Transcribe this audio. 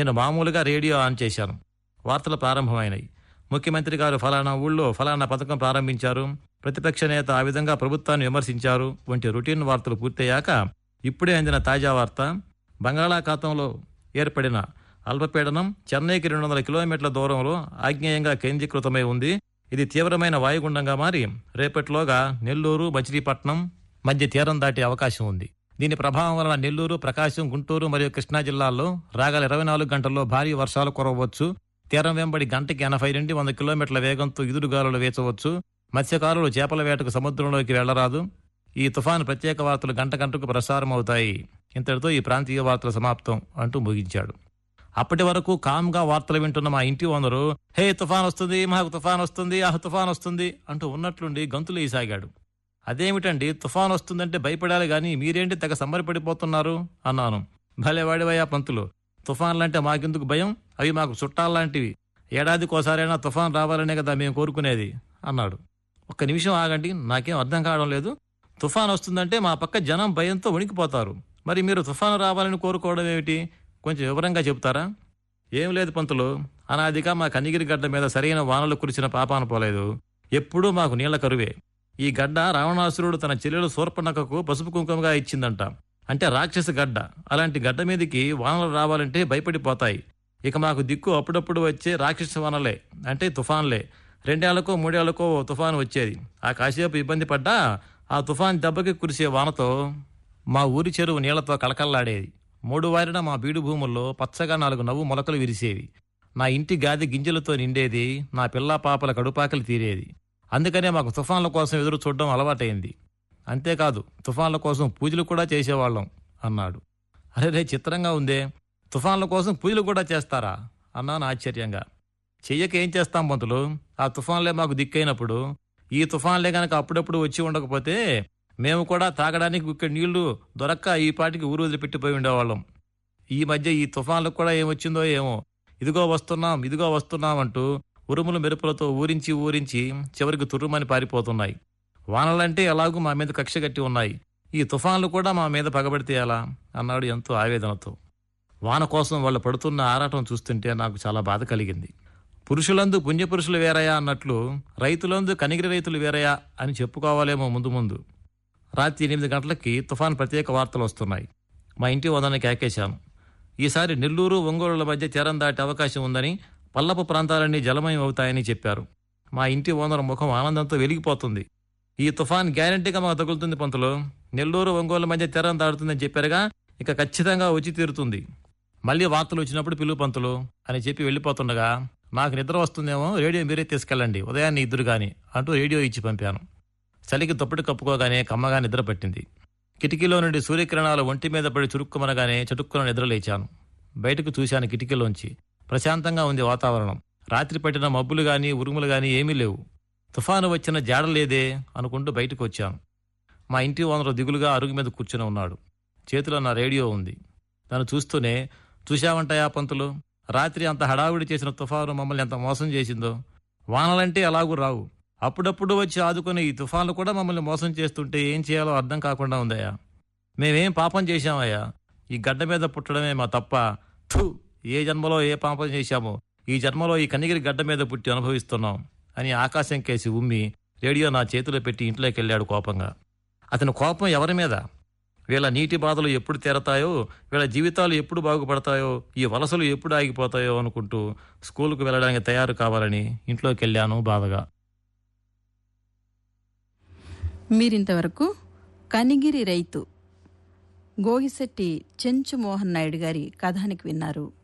నేను మామూలుగా radio on చేశాను వార్తలు ప్రారంభమైనాయి ముఖ్యమంత్రి గారు ఫలానా ఊళ్ళో ఫలానా పథకం ప్రారంభించారు ప్రతిపక్ష నేత ఆ విధంగా ప్రభుత్వాన్ని విమర్శించారు వంటి రొటీన్ వార్తలు పూర్తయ్యాక ఇప్పుడే అందిన తాజా వార్త బంగాళాఖాతంలో ఏర్పడిన అల్పపీడనం చెన్నైకి రెండు వందల కిలోమీటర్ల దూరంలో ఆగ్నేయంగా కేంద్రీకృతమై ఉంది ఇది తీవ్రమైన వాయుగుండంగా మారి రేపటిలోగా నెల్లూరు మచిలీపట్నం మధ్య తీరం దాటే అవకాశం ఉంది దీని ప్రభావం వలన నెల్లూరు ప్రకాశం గుంటూరు మరియు కృష్ణా జిల్లాల్లో రాగల ఇరవై నాలుగు గంటల్లో భారీ వర్షాలు కురవచ్చు తీరం వెంబడి గంటకి ఎనభై నుండి వంద కిలోమీటర్ల వేగంతో ఎదురుగాలులు వేచవచ్చు మత్స్యకారులు చేపల వేటకు సముద్రంలోకి వెళ్లరాదు ఈ తుఫాను ప్రత్యేక వార్తలు గంట గంటకు ప్రసారం అవుతాయి ఇంతటితో ఈ ప్రాంతీయ వార్తల సమాప్తం అంటూ ముగించాడు అప్పటి వరకు కామ్గా వార్తలు వింటున్న మా ఇంటి ఓనరు హే తుఫాన్ వస్తుంది మాకు తుఫాన్ వస్తుంది ఆహ్ తుఫాన్ వస్తుంది అంటూ ఉన్నట్లుండి గంతులు ఈసాగాడు అదేమిటండి తుఫాన్ వస్తుందంటే భయపడాలి గాని మీరేంటి తెగ సంబరపడిపోతున్నారు అన్నాను భలే వాడివయ్యా పంతులు తుఫాన్లంటే మాకెందుకు భయం అవి మాకు చుట్టాల్లాంటివి ఏడాదికోసారైనా తుఫాన్ రావాలనే కదా మేము కోరుకునేది అన్నాడు ఒక్క నిమిషం ఆగండి నాకేం అర్థం కావడం లేదు తుఫాన్ వస్తుందంటే మా పక్క జనం భయంతో వణికిపోతారు మరి మీరు తుఫాను రావాలని కోరుకోవడం ఏమిటి కొంచెం వివరంగా చెబుతారా ఏం లేదు పంతులు అనాదిగా మా కనిగిరి గడ్డ మీద సరైన వానలు కురిసిన పాపాన పోలేదు ఎప్పుడూ మాకు నీళ్ల కరువే ఈ గడ్డ రావణాసురుడు తన చెల్లెలు శూర్పణకకు పసుపు కుంకుమగా ఇచ్చిందంట అంటే రాక్షస గడ్డ అలాంటి గడ్డ మీదకి వానలు రావాలంటే భయపడిపోతాయి ఇక మాకు దిక్కు అప్పుడప్పుడు వచ్చే రాక్షస వానలే అంటే తుఫాన్లే రెండేళ్లకో మూడేళ్లకో ఓ తుఫాను వచ్చేది ఆ కాసేపు ఇబ్బంది పడ్డా ఆ తుఫాన్ దెబ్బకి కురిసే వానతో మా ఊరి చెరువు నీళ్లతో కలకల్లాడేది మూడు వారిన మా బీడు భూముల్లో పచ్చగా నాలుగు నవ్వు మొలకలు విరిసేవి నా ఇంటి గాది గింజలతో నిండేది నా పిల్లా పాపల కడుపాకలు తీరేది అందుకనే మాకు తుఫాన్ల కోసం ఎదురు చూడడం అలవాటైంది అంతేకాదు తుఫాన్ల కోసం పూజలు కూడా చేసేవాళ్ళం అన్నాడు అరే రే చిత్రంగా ఉందే తుఫాన్ల కోసం పూజలు కూడా చేస్తారా అన్నాను ఆశ్చర్యంగా చెయ్యక ఏం చేస్తాం పంతులు ఆ తుఫాన్లే మాకు దిక్కైనప్పుడు ఈ తుఫాన్లే గనక అప్పుడప్పుడు వచ్చి ఉండకపోతే మేము కూడా తాగడానికి ఇక్కడ నీళ్లు దొరక్క ఈ పాటికి ఊరు వదిలిపెట్టిపోయి ఉండేవాళ్ళం ఈ మధ్య ఈ తుఫాన్లకు కూడా ఏమొచ్చిందో ఏమో ఇదిగో వస్తున్నాం ఇదిగో వస్తున్నాం అంటూ ఉరుములు మెరుపులతో ఊరించి ఊరించి చివరికి తుర్రుమని పారిపోతున్నాయి వానలంటే ఎలాగూ మా మీద కక్ష కట్టి ఉన్నాయి ఈ తుఫాన్లు కూడా మా మీద పగబడితే ఎలా అన్నాడు ఎంతో ఆవేదనతో వాన కోసం వాళ్ళు పడుతున్న ఆరాటం చూస్తుంటే నాకు చాలా బాధ కలిగింది పురుషులందు పుణ్యపురుషులు వేరయా అన్నట్లు రైతులందు కనిగిరి రైతులు వేరయా అని చెప్పుకోవాలేమో ముందు ముందు రాత్రి ఎనిమిది గంటలకి తుఫాన్ ప్రత్యేక వార్తలు వస్తున్నాయి మా ఇంటి వదన కేకేశాను ఈసారి నెల్లూరు ఒంగోలుల మధ్య తీరం దాటే అవకాశం ఉందని పల్లపు ప్రాంతాలన్నీ జలమయం అవుతాయని చెప్పారు మా ఇంటి ఓనర్ ముఖం ఆనందంతో వెలిగిపోతుంది ఈ తుఫాన్ గ్యారంటీగా మాకు తగులుతుంది పంతులు నెల్లూరు ఒంగోలు మధ్య తీరం దాడుతుందని చెప్పారుగా ఇక ఖచ్చితంగా వచ్చి తీరుతుంది మళ్ళీ వార్తలు వచ్చినప్పుడు పిలువు పంతులు అని చెప్పి వెళ్ళిపోతుండగా నాకు నిద్ర వస్తుందేమో రేడియో మీరే తీసుకెళ్ళండి ఉదయాన్నే ఇద్దరు గాని అంటూ రేడియో ఇచ్చి పంపాను చలికి దుప్పటి కప్పుకోగానే కమ్మగా నిద్ర పట్టింది కిటికీలో నుండి సూర్యకిరణాలు ఒంటి మీద పడి చురుక్కుమనగానే చటుక్కున నిద్ర లేచాను బయటకు చూశాను కిటికీలోంచి ప్రశాంతంగా ఉంది వాతావరణం రాత్రి పట్టిన మబ్బులు గాని ఉరుములు గాని ఏమీ లేవు తుఫాను వచ్చిన జాడ లేదే అనుకుంటూ బయటకు వచ్చాను మా ఇంటి ఓనరు దిగులుగా అరుగు మీద కూర్చుని ఉన్నాడు చేతిలో నా రేడియో ఉంది నన్ను చూస్తూనే చూశావంటాయా పంతులు రాత్రి అంత హడావుడి చేసిన తుఫాను మమ్మల్ని ఎంత మోసం చేసిందో వానలంటే అలాగూ రావు అప్పుడప్పుడు వచ్చి ఆదుకునే ఈ తుఫాన్లు కూడా మమ్మల్ని మోసం చేస్తుంటే ఏం చేయాలో అర్థం కాకుండా ఉందయ్యా మేమేం పాపం చేశామయ్యా ఈ గడ్డ మీద పుట్టడమే మా తప్ప థు ఏ జన్మలో ఏ పాపం చేశామో ఈ జన్మలో ఈ కనిగిరి గడ్డ మీద పుట్టి అనుభవిస్తున్నాం అని ఆకాశం కేసి ఉమ్మి రేడియో నా చేతిలో పెట్టి ఇంట్లోకి వెళ్ళాడు కోపంగా అతని కోపం ఎవరి మీద వీళ్ళ నీటి బాధలు ఎప్పుడు తీరతాయో వీళ్ళ జీవితాలు ఎప్పుడు బాగుపడతాయో ఈ వలసలు ఎప్పుడు ఆగిపోతాయో అనుకుంటూ స్కూలుకు వెళ్ళడానికి తయారు కావాలని ఇంట్లోకి వెళ్ళాను బాధగా మీరింతవరకు కనిగిరి రైతు గోగిశెట్టి చెంచు మోహన్ నాయుడు గారి కథానికి విన్నారు